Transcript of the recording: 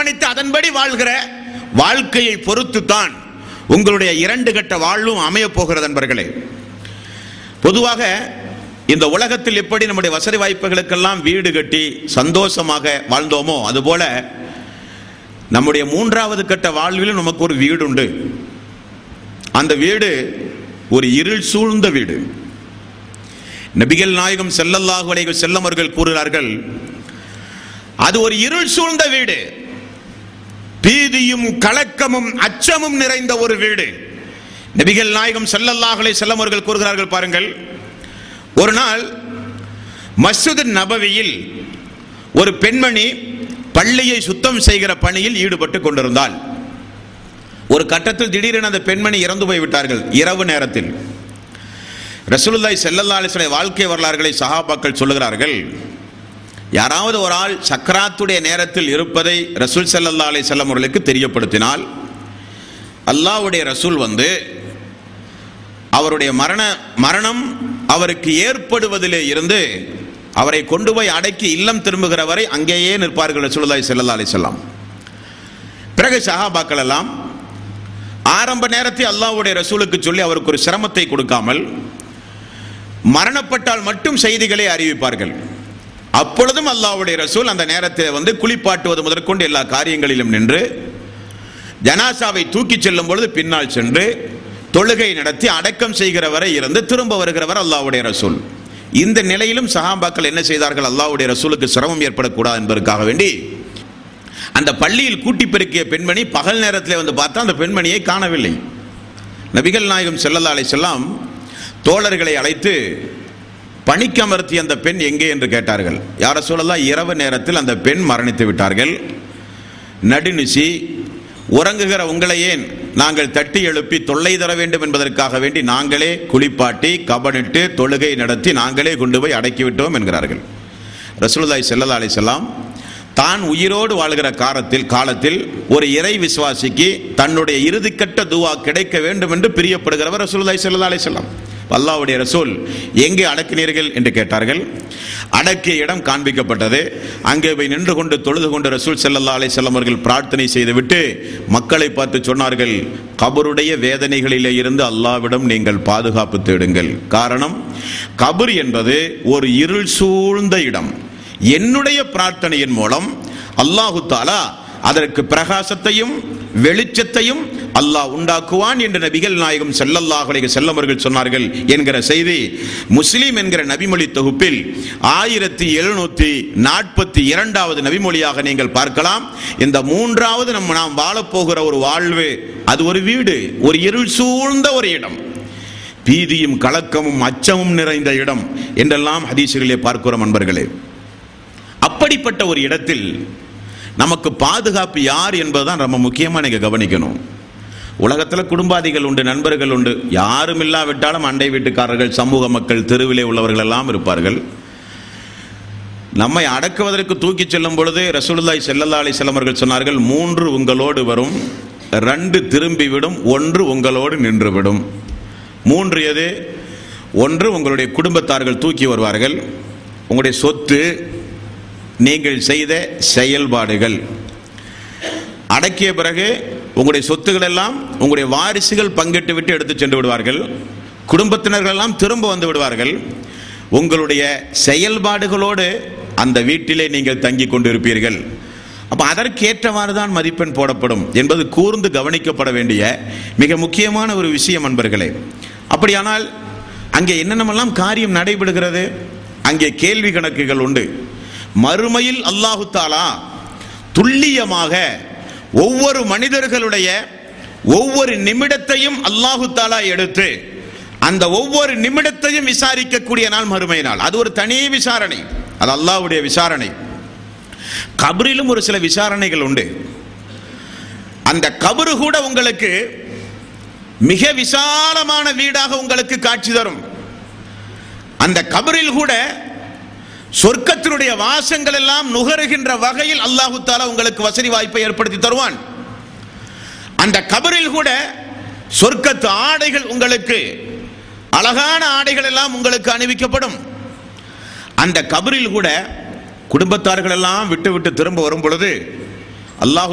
கவனித்து அதன்படி வாழ்கிற வாழ்க்கையை பொறுத்துத்தான் உங்களுடைய இரண்டு கட்ட வாழ்வும் அமையப் போகிறது நண்பர்களே பொதுவாக இந்த உலகத்தில் எப்படி நம்முடைய வசதி வாய்ப்புகளுக்கெல்லாம் வீடு கட்டி சந்தோஷமாக வாழ்ந்தோமோ அதுபோல நம்முடைய மூன்றாவது கட்ட வாழ்விலும் நமக்கு ஒரு வீடு உண்டு அந்த வீடு ஒரு இருள் சூழ்ந்த வீடு நபிகள் நாயகம் செல்லல்லாஹு அலைஹி செல்லம் அவர்கள் கூறுகிறார்கள் அது ஒரு இருள் சூழ்ந்த வீடு பீதியும் கலக்கமும் அச்சமும் நிறைந்த ஒரு வீடு நபிகள் நாயகம் ஸல்லல்லாஹு அலைஹி செல்லம் அவர்கள் கூறுகிறார்கள் பாருங்கள் ஒரு நாள் மஸ்ஜித் நபவியில் ஒரு பெண்மணி பள்ளியை சுத்தம் செய்கிற பணியில் ஈடுபட்டு கொண்டிருந்தாள் ஒரு கட்டத்தில் திடீரென அந்த பெண்மணி இறந்து போய் விட்டார்கள் இரவு நேரத்தில் ரசூலுல்லாஹி ஸல்லல்லாஹு அலைஹி வஸல்லம் வாழ்க்கை வரலாறுகளை சஹாபாக்கள் சொல்லுகிறார்கள் யாராவது ஒரு ஆள் சக்கராத்துடைய நேரத்தில் இருப்பதை ரசூல் ஸல்லல்லாஹு அலைஹி வஸல்லம் அவர்களுக்கு தெரியப்படுத்தினால் அல்லாஹ்வுடைய ரசூல் வந்து அவருடைய மரண மரணம் அவருக்கு ஏற்படுவதிலே இருந்து அவரை கொண்டு போய் அடக்கி இல்லம் திரும்புகிற வரை அங்கேயே நிற்பார்கள் ரசூலுல்லாஹி ஸல்லல்லாஹு அலைஹி வஸல்லம் பிறகு சஹாபாக்கள் எல்லாம் ஆரம்ப நேரத்தை அல்லாஹ்வுடைய ரசூலுக்கு சொல்லி அவருக்கு ஒரு சிரமத்தை கொடுக்காமல் மரணப்பட்டால் மட்டும் செய்திகளை அறிவிப்பார்கள் அப்பொழுதும் அல்லாஹ்வுடைய ரசூல் அந்த நேரத்தில் வந்து குளிப்பாட்டுவது முதற்கொண்டு எல்லா காரியங்களிலும் நின்று ஜனாசாவை தூக்கிச் செல்லும் பொழுது பின்னால் சென்று தொழுகை நடத்தி அடக்கம் செய்கிற வரை இருந்து திரும்ப வருகிறவர் அல்லாஹ்வுடைய ரசூல் இந்த நிலையிலும் சஹாபாக்கள் என்ன செய்தார்கள் அல்லாஹ்வுடைய ரசூலுக்கு சிரமம் ஏற்படக்கூடாது என்பதற்காக வேண்டி அந்த பள்ளியில் கூட்டி பெருக்கிய பெண்மணி பகல் நேரத்தில் வந்து பார்த்தா அந்த பெண்மணியை காணவில்லை நபிகள் நாயகம் ஸல்லல்லாஹு அலைஹி செல்லாம் தோழர்களை அழைத்து பணிக்கமர்த்திய அந்த பெண் எங்கே என்று கேட்டார்கள் யார சொல்லலாம் இரவு நேரத்தில் அந்த பெண் மரணித்து விட்டார்கள் நடுநிசி உறங்குகிற உங்களை ஏன் நாங்கள் தட்டி எழுப்பி தொல்லை தர வேண்டும் என்பதற்காக வேண்டி நாங்களே குளிப்பாட்டி கபனிட்டு தொழுகை நடத்தி நாங்களே கொண்டு போய் அடக்கிவிட்டோம் என்கிறார்கள் ரசூலுல்லாஹி ஸல்லல்லாஹு அலைஹி வஸல்லம் தான் உயிரோடு வாழ்கிற காலத்தில் காலத்தில் ஒரு இறை விசுவாசிக்கு தன்னுடைய இறுதிக்கட்ட துவா கிடைக்க வேண்டும் என்று பிரியப்படுகிறவர் ரசூலுல்லாஹி ஸல்லல்லாஹு அலைஹி வஸல்லம் அல்லாஹ்வுடைய ரசூல் எங்கே அடக்கினீர்கள் என்று கேட்டார்கள் அடக்கிய இடம் காண்பிக்கப்பட்டது அங்கே போய் நின்று கொண்டு தொழுது கொண்டு ரசூல் ஸல்லல்லாஹு அலைஹி வஸல்லம் அவர்கள் பிரார்த்தனை செய்துவிட்டு மக்களை பார்த்து சொன்னார்கள் கபருடைய வேதனைகளிலே இருந்து அல்லாவிடம் நீங்கள் பாதுகாப்பு தேடுங்கள் காரணம் கபர் என்பது ஒரு இருள் சூழ்ந்த இடம் என்னுடைய பிரார்த்தனையின் மூலம் அல்லாஹு தாலா அதற்கு பிரகாசத்தையும் வெளிச்சத்தையும் அல்லாஹ் உண்டாக்குவான் என்று நபிகள் நாயகம் ஸல்லல்லாஹு அலைஹி வஸல்லம் அவர்கள் சொன்னார்கள் என்கிற செய்தி முஸ்லிம் என்கிற நபிமொழி தொகுப்பில் ஆயிரத்தி எழுநூத்தி நாற்பத்தி இரண்டாவது நபிமொழியாக நீங்கள் பார்க்கலாம் இந்த மூன்றாவது நம்ம நாம் வாழப்போகிற ஒரு வாழ்வு அது ஒரு வீடு ஒரு இருள் சூழ்ந்த ஒரு இடம் பீதியும் கலக்கமும் அச்சமும் நிறைந்த இடம் என்றெல்லாம் ஹதீசுகளிலே பார்க்கிறோம் நண்பர்களே அப்படிப்பட்ட ஒரு இடத்தில் நமக்கு பாதுகாப்பு யார் என்பதுதான் ரொம்ப முக்கியமாக நீங்க கவனிக்கணும் உலகத்தில் குடும்பாதிகள் உண்டு நண்பர்கள் உண்டு யாரும் இல்லாவிட்டாலும் அண்டை வீட்டுக்காரர்கள் சமூக மக்கள் தெருவிலே உள்ளவர்கள் எல்லாம் இருப்பார்கள் நம்மை அடக்குவதற்கு தூக்கிச் செல்லும் பொழுது ரசூலுல்லாஹி ஸல்லல்லாஹு அலைஹி வஸல்லம் அவர்கள் சொன்னார்கள் மூன்று உங்களோடு வரும் ரெண்டு திரும்பிவிடும் ஒன்று உங்களோடு நின்றுவிடும் மூன்று எது ஒன்று உங்களுடைய குடும்பத்தார்கள் தூக்கி வருவார்கள் உங்களுடைய சொத்து நீங்கள் செய்த செயல்பாடுகள் அடக்கிய பிறகு உங்களுடைய சொத்துக்கள் எல்லாம் உங்களுடைய வாரிசுகள் பங்கிட்டு விட்டு எடுத்து சென்று விடுவார்கள் குடும்பத்தினர்கள் எல்லாம் திரும்ப வந்து விடுவார்கள் உங்களுடைய செயல்பாடுகளோடு அந்த வீட்டிலே நீங்கள் தங்கி கொண்டிருப்பீர்கள் அப்ப அதற்கேற்றவாறு தான் மதிப்பெண் போடப்படும் என்பது கூர்ந்து கவனிக்கப்பட வேண்டிய மிக முக்கியமான ஒரு விஷயம் அன்பர்களே அப்படியானால் அங்கே என்னென்னமெல்லாம் காரியம் நடைபெறுகிறது அங்கே கேள்வி கணக்குகள் உண்டு மறுமையில் அல்லாஹு தாலா துல்லியமாக ஒவ்வொரு மனிதர்களுடைய ஒவ்வொரு நிமிடத்தையும் அல்லாஹு தாலா எடுத்து அந்த ஒவ்வொரு நிமிடத்தையும் விசாரிக்கக்கூடிய நாள் மறுமை நாள் அது ஒரு தனி விசாரணை அது அல்லாஹ்வுடைய விசாரணை கபரிலும் ஒரு சில விசாரணைகள் உண்டு அந்த கபரு கூட உங்களுக்கு மிக விசாலமான வீடாக உங்களுக்கு காட்சி தரும் அந்த கபரில் கூட சொர்க்கத்தினுடைய வாசங்கள் எல்லாம் நுகருகின்ற வகையில் அல்லாஹு தாலா உங்களுக்கு வசதி வாய்ப்பை ஏற்படுத்தி தருவான் அந்த கபரில் கூட சொர்க்கத்து ஆடைகள் உங்களுக்கு அழகான ஆடைகள் எல்லாம் உங்களுக்கு அணிவிக்கப்படும் அந்த கபரில் கூட குடும்பத்தார்கள் எல்லாம் விட்டு விட்டு திரும்ப வரும் பொழுது அல்லாஹ்